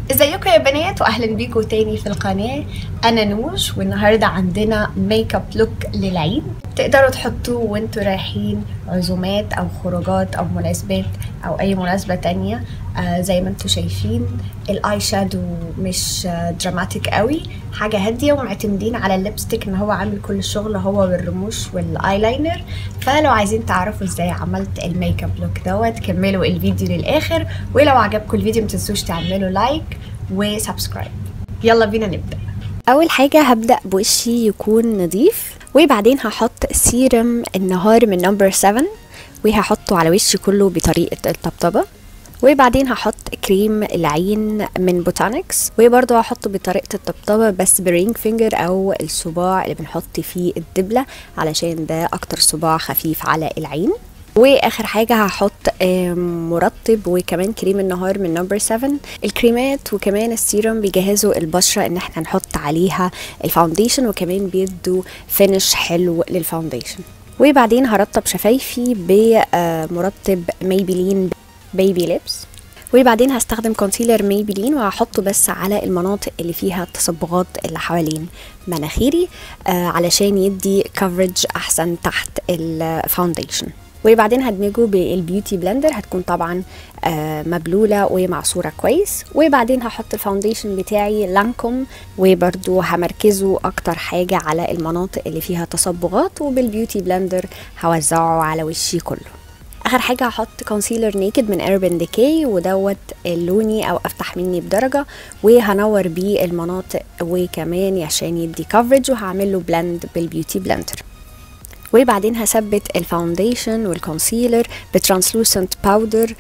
ازيكم يا بنات واهلا بيكم تاني في القناه انا نوش والنهارده عندنا ميك اب لوك للعيد تقدروا تحطوه وانتوا رايحين عزومات او خروجات او مناسبات او اي مناسبه تانية آه زي ما انتوا شايفين الاي شادو مش آه دراماتيك قوي حاجه هاديه ومعتمدين على الليبستيك ان هو عامل كل الشغل هو والرموش والايلاينر فلو عايزين تعرفوا ازاي عملت الميك اب لوك دوت كملوا الفيديو للاخر ولو عجبكم الفيديو متنسوش تعملوا لايك وسبسكرايب يلا بينا نبدا اول حاجه هبدا بوشي يكون نظيف وبعدين هحط سيرم النهار من نمبر 7 وهحطه على وشي كله بطريقه الطبطبه وبعدين هحط كريم العين من بوتانكس وبرضه هحطه بطريقه الطبطبه بس برينج فينجر او الصباع اللي بنحط فيه الدبله علشان ده اكتر صباع خفيف على العين واخر حاجه هحط مرطب وكمان كريم النهار من نمبر 7 الكريمات وكمان السيروم بيجهزوا البشره ان احنا نحط عليها الفاونديشن وكمان بيدوا فينش حلو للفاونديشن وبعدين هرطب شفايفي بمرطب ميبلين بيبي ليبس وبعدين هستخدم كونسيلر ميبلين وهحطه بس على المناطق اللي فيها التصبغات اللي حوالين مناخيري آه علشان يدي كفرج احسن تحت الفاونديشن وبعدين هدمجه بالبيوتي بلندر هتكون طبعا آه مبلوله ومعصوره كويس وبعدين هحط الفاونديشن بتاعي لانكوم وبرده همركزه اكتر حاجه على المناطق اللي فيها تصبغات وبالبيوتي بلندر هوزعه على وشي كله اخر حاجه هحط كونسيلر نيكد من ايربن ديكي ودوت لوني او افتح مني بدرجه وهنور بيه المناطق وكمان عشان يدي كفرج وهعمل له بلند بالبيوتي بلندر وبعدين هثبت الفاونديشن والكونسيلر بترانسلوسنت باودر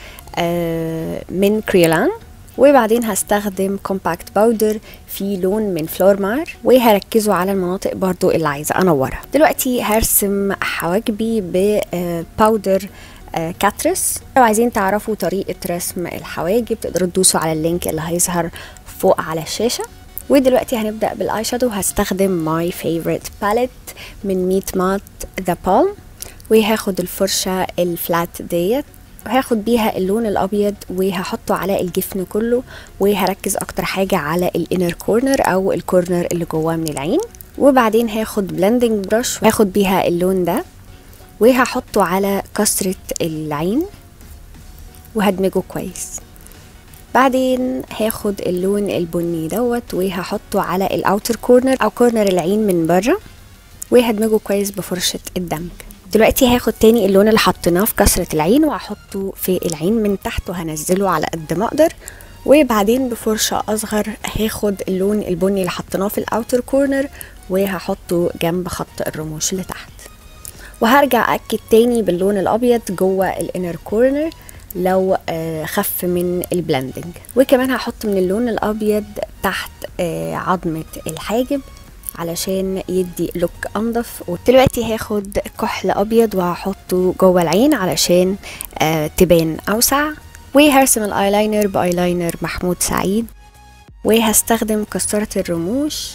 من كريولان وبعدين هستخدم كومباكت باودر في لون من فلورمار وهركزه على المناطق برضو اللي عايزه انورها دلوقتي هرسم حواجبي بباودر كاترس لو عايزين تعرفوا طريقه رسم الحواجب تقدروا تدوسوا على اللينك اللي هيظهر فوق على الشاشه ودلوقتي هنبدا بالاي شادو هستخدم ماي فيفورت باليت من ميت مات ذا بالم وهاخد الفرشه الفلات ديت وهاخد بيها اللون الابيض وهحطه على الجفن كله وهركز اكتر حاجه على الانر كورنر او الكورنر اللي جواه من العين وبعدين هاخد بلندنج برش وهاخد بيها اللون ده وهحطه على كسرة العين وهدمجه كويس بعدين هاخد اللون البني دوت وهحطه على الاوتر كورنر او كورنر العين من بره وهدمجه كويس بفرشة الدمج دلوقتي هاخد تاني اللون اللي حطيناه في كسرة العين وهحطه في العين من تحت وهنزله على قد ما اقدر وبعدين بفرشة اصغر هاخد اللون البني اللي حطيناه في الاوتر كورنر وهحطه جنب خط الرموش اللي تحت وهرجع اكد تاني باللون الابيض جوه الانر كورنر لو خف من البلندنج وكمان هحط من اللون الابيض تحت عظمه الحاجب علشان يدي لوك انضف ودلوقتي هاخد كحل ابيض وهحطه جوه العين علشان تبان اوسع وهرسم الايلاينر بايلاينر محمود سعيد وهستخدم كسرة الرموش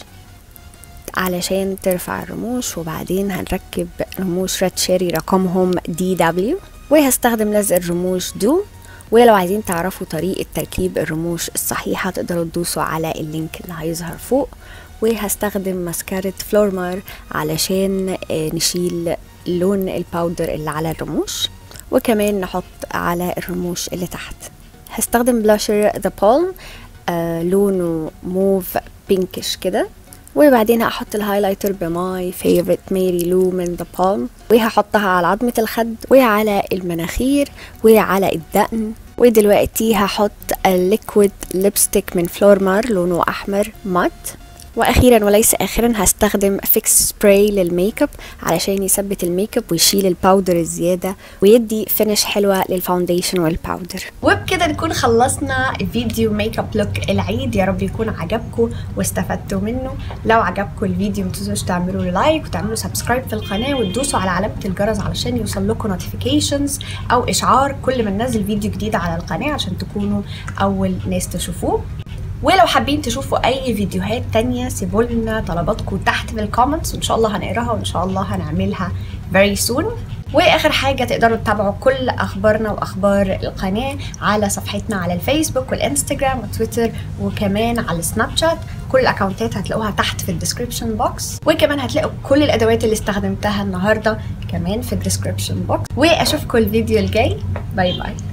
علشان ترفع الرموش وبعدين هنركب رموش ريد شيري رقمهم دي دبليو وهستخدم لزق الرموش دو ولو عايزين تعرفوا طريقة تركيب الرموش الصحيحة تقدروا تدوسوا على اللينك اللي هيظهر فوق وهستخدم ماسكارة فلورمار علشان نشيل لون الباودر اللي على الرموش وكمان نحط على الرموش اللي تحت هستخدم بلاشر ذا بالم آه لونه موف بينكش كده وبعدين هحط الهايلايتر بماي فيفورت ميري لو من ذا بالم وهحطها على عظمة الخد وعلى المناخير وعلى الدقن ودلوقتي هحط الليكويد ليبستيك من فلورمار لونه أحمر مات واخيرا وليس اخرا هستخدم فيكس سبراي للميك اب علشان يثبت الميك اب ويشيل الباودر الزياده ويدي فينش حلوه للفاونديشن والباودر وبكده نكون خلصنا فيديو ميك اب لوك العيد يا رب يكون عجبكم واستفدتوا منه لو عجبكم الفيديو ما تنسوش تعملوا له لايك وتعملوا سبسكرايب في القناه وتدوسوا على علامه الجرس علشان يوصل لكم نوتيفيكيشنز او اشعار كل ما ننزل فيديو جديد على القناه عشان تكونوا اول ناس تشوفوه ولو حابين تشوفوا اي فيديوهات تانية سيبوا لنا طلباتكم تحت في الكومنتس وان شاء الله هنقراها وان شاء الله هنعملها very soon واخر حاجه تقدروا تتابعوا كل اخبارنا واخبار القناه على صفحتنا على الفيسبوك والانستجرام وتويتر وكمان على السناب شات كل الاكونتات هتلاقوها تحت في الديسكربشن بوكس وكمان هتلاقوا كل الادوات اللي استخدمتها النهارده كمان في الديسكربشن بوكس واشوفكم الفيديو الجاي باي باي